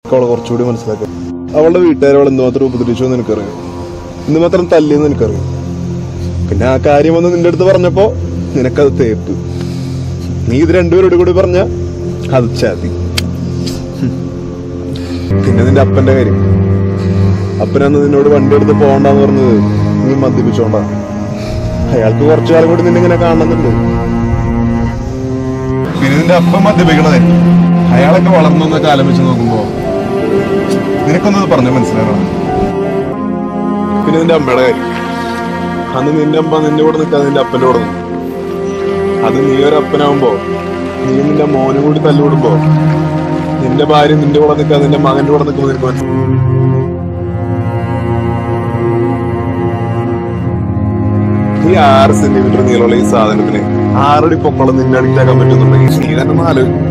അവളെ കുറച്ചുകൂടി മനസ്സിലാക്കുക അവളുടെ വീട്ടുകാർ അവൾ എന്തുമാത്രം ഉപദ്രവിച്ചു എന്ന് എനിക്കറിയാം എന്തുമാത്രം തല്ലിയെന്ന് എനിക്കറിയാം പിന്നെ ആ കാര്യം വന്ന് നിന്റെ അടുത്ത് പറഞ്ഞപ്പോ നിനക്കത് തേപ്പ് നീ ഇത് രണ്ടുപേരോട് കൂടി പറഞ്ഞ അത് ചതി പിന്നെ നിന്റെ അപ്പന്റെ കാര്യം അപ്പനന്ന് നിന്നോട് വണ്ടി എടുത്ത് പോകണ്ടെന്ന് പറഞ്ഞത് നീ മദ്യപിച്ചോണ്ടാ അയാൾക്ക് കുറച്ചു കാലം കൂടി നിന്നെ ഇങ്ങനെ കാണുന്നുണ്ട് പിന്നെ നിന്റെ അപ്പം മദ്യപിക്കണതേ അയാളൊക്കെ വളർന്നു കാലം വെച്ച് നോക്കുമ്പോ നിനക്കൊന്നത് പറഞ്ഞ മനസ്സിലാക്കണം പിന്നെ നിന്റെ അമ്മയുടെ കാര്യം അന്ന് നിന്റെ അമ്മ നിന്റെ കൂടെ നിൽക്കാതെ നിന്റെ അപ്പന്റെ കൂടെ നിന്നു അത് നീ ഒരു അപ്പനാവുമ്പോ നീ നിന്റെ മോനും കൂടി തല്ലുകൂടുമ്പോ നിന്റെ ഭാര്യ നിന്റെ കൂടെ നിൽക്കാതെ നിന്റെ മകന്റെ കൂടെ നിൽക്കുമ്പോ നിനക്ക് മനസ്സിലാവും ഈ ആറ് സെന്റിമീറ്റർ നീളമുള്ള ഈ സാധനത്തിന് ആറടി പൊക്കളം നിന്നെ അടിച്ചാക്കാൻ പറ്റുന്നുണ്ടെങ്കിൽ നീ തന്നെ ഒന്ന് ആലോചിക്കും